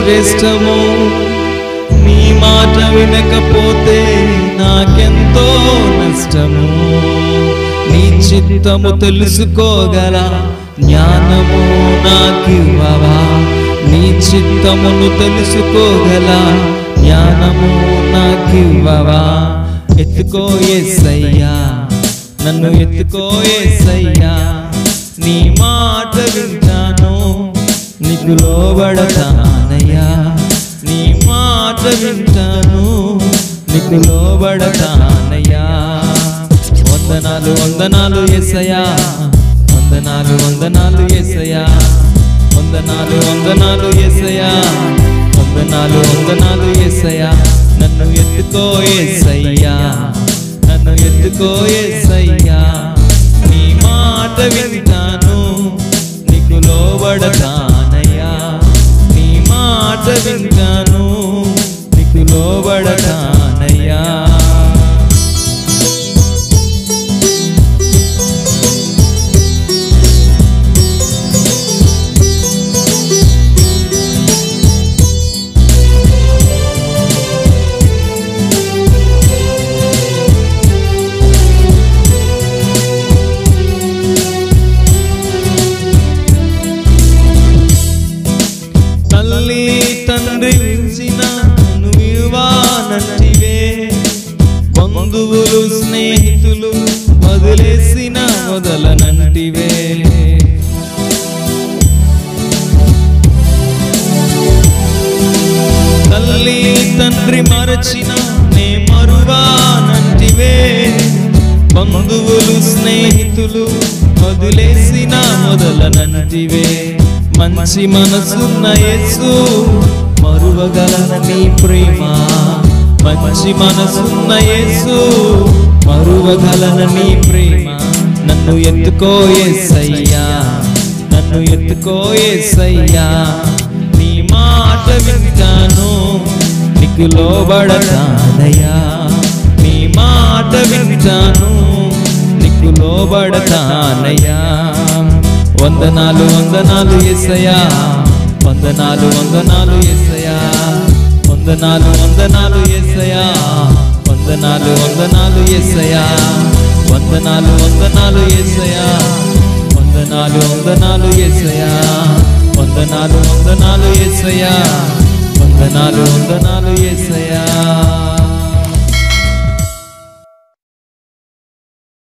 శ్రేష్టము నీ మాట వినకపోతే నాకెంతో నష్టము నీ చిత్తము తెలుసుకోగల జ్ఞానము నాకివ్వవా నీ చిత్తమును తెలుసుకోగల జ్ఞానము నాకివ్వవా ఎత్తుకో ఏసయ్యా నన్ను ఎత్తుకో ఏసయ్యా నీ మాట వింటాను నీకు లోబడతానయ్యా నీ మాట వింటాను నీకు లోబడతానయ్యా వందనాలు వందనాలు ఎసయా వందనాలు వందనాలు ఎసయా వందనాలు వందనాలు ఎసయా వందనాలు వందనాలు ఎసయా నన్ను ఎత్తుకో ఏసయ్యా నన్ను ఎత్తుకో ఏసయ్యా నీ మాట వింటాను నీకు లోబడతానయ్యా నీ మాట వింటాను నీకు లోబడతానయ్యా తల్లి తండ్రి విడిచిన నన్ను విడువానంటివే బంధువులు స్నేహితులు వదిలేసిన వదలనంటివే తల్లి తండ్రి మరచిన నే మరువానంటివే బంధువులు స్నేహితులు వదిలేసిన మొదలనంటివే మంచి మనసున్న యేసు మరువగలన నీ ప్రేమ మంచి మనసున్న యేసు మరువగలన నీ ప్రేమ నన్ను ఎత్తుకో యేసయ్యా నన్ను ఎత్తుకో యేసయ్యా నీ మాట వింటాను నీకు లోబడతానయ్యా నీ మాట వింటాను నీకు లోబడతానయ్యా వందనాలు వందనాలు ఎసయా వందనాలు వందనాలు ఎసయా వందనాలు వందనాలు ఎసయా వందనాలు వందనాలు ఎసయా వందనాలు వందనాలు ఎసయా వందనాలు వందనాలు ఎసయా వందనాలు వందనాలు ఎసయా వందనాలు వందనాలు ఎసయా